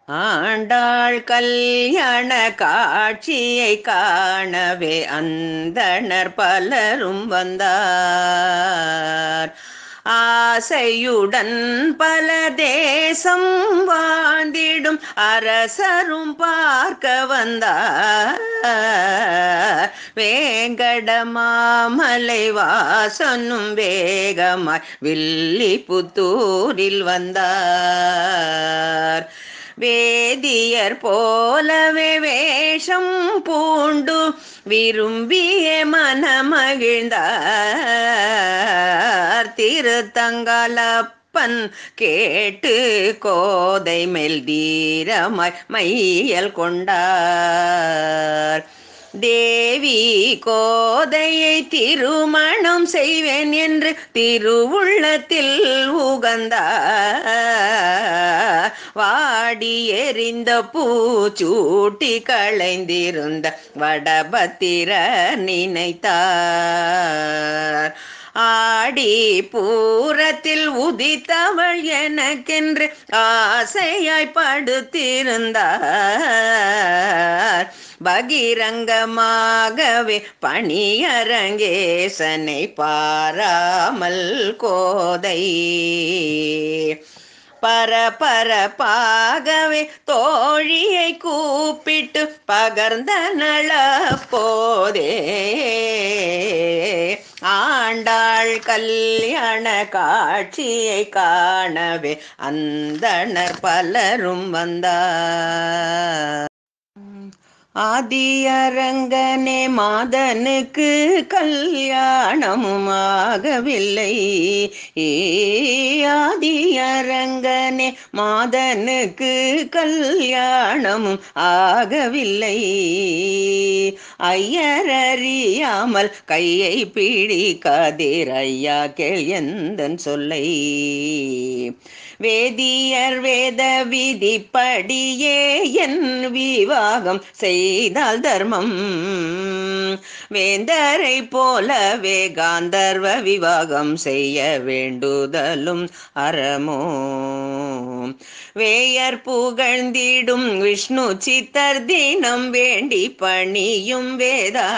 ஆண்டாள் கல்யாண காட்சியை காணவே அந்தணர் பலரும் வந்தார் ஆசையுடன் பல தேசம் வாழ்ந்திடும் அரசரும் பார்க்க வந்தார் வேங்கடமாமலை வாசனும் வேகமாய் வில்லி புத்தூரில் வந்தார் வேதியர் போலவே வேஷம் பூண்டு விரும்பிய மனமகிழ்ந்தார் திருத்தங்கலப்பன் கேட்டு கோதை மேல் தீரமாய் மையல் கொண்டார் தேவி கோதையை திருமணம் செய்வேன் என்று திருவுள்ளத்தில் உகந்தார் வாடி எறிந்த பூச்சூட்டி களைந்திருந்த வடபத்திர நினைத்தார் ஆடி பூரத்தில் உதித்தவள் எனக்கென்று ஆசையாய் படுத்திருந்தார் பகிரங்கமாகவே பணியரங்கேசனை பாராமல் கோதை பரபரப்பாகவே தோழியை கூப்பிட்டு பகர்ந்த நளப்போதே ஆண்டாள் கல்யாண காட்சியை காணவே அந்தணர் பலரும் வந்தார் ஆதியரங்கனே மாதனுக்கு கல்யாணமும் ஆகவில்லை ஆதியரங்கனே மாதனுக்கு கல்யாணமும் ஆகவில்லை ஐயரறியாமல் கையை பிடிக்காதீர் ஐயா கேள் எந்தன் சொல்லை வேதியர் வேத விதிப்படியே என் விவாகம் செய்தால் தர்மம் வேந்தரை போலவே காந்தர்வ விவாகம் செய்ய வேண்டுதலும் அறமோ வேயர் புகழ்ந்திடும் விஷ்ணு சித்தர் தினம் வேண்டி பணியும் வேதா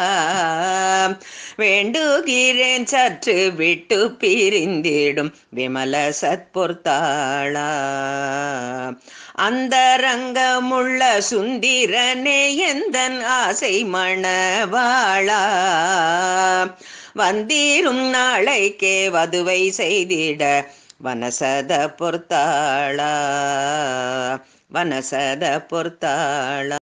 வேண்டுகிறேன் சற்று விட்டு பிரிந்திடும் விமல சத்பொர்த்தாளா அந்த ரங்கமுள்ள சுந்திரனே எந்தன் ஆசை மணவாளா வந்தீரும் நாளைக்கே வதுவை செய்திட வனசத பொர்த்தாளா வனசத பொர்த்தாளா